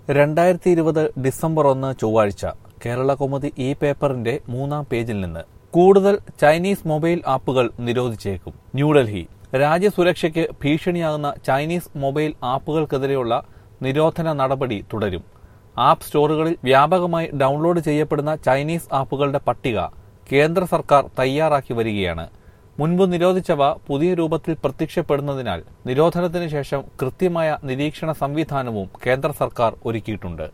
രണ്ടായിരത്തി ഇരുപത് ഡിസംബർ ഒന്ന് ചൊവ്വാഴ്ച കേരള കൗമുദി ഇ പേപ്പറിന്റെ മൂന്നാം പേജിൽ നിന്ന് കൂടുതൽ ചൈനീസ് മൊബൈൽ ആപ്പുകൾ നിരോധിച്ചേക്കും ന്യൂഡൽഹി രാജ്യസുരക്ഷയ്ക്ക് ഭീഷണിയാകുന്ന ചൈനീസ് മൊബൈൽ ആപ്പുകൾക്കെതിരെയുള്ള നിരോധന നടപടി തുടരും ആപ്പ് സ്റ്റോറുകളിൽ വ്യാപകമായി ഡൗൺലോഡ് ചെയ്യപ്പെടുന്ന ചൈനീസ് ആപ്പുകളുടെ പട്ടിക കേന്ദ്ര സർക്കാർ തയ്യാറാക്കി വരികയാണ് മുൻപ് നിരോധിച്ചവ പുതിയ രൂപത്തിൽ പ്രത്യക്ഷപ്പെടുന്നതിനാൽ നിരോധനത്തിന് ശേഷം കൃത്യമായ നിരീക്ഷണ സംവിധാനവും കേന്ദ്ര സർക്കാർ ഒരുക്കിയിട്ടുണ്ട്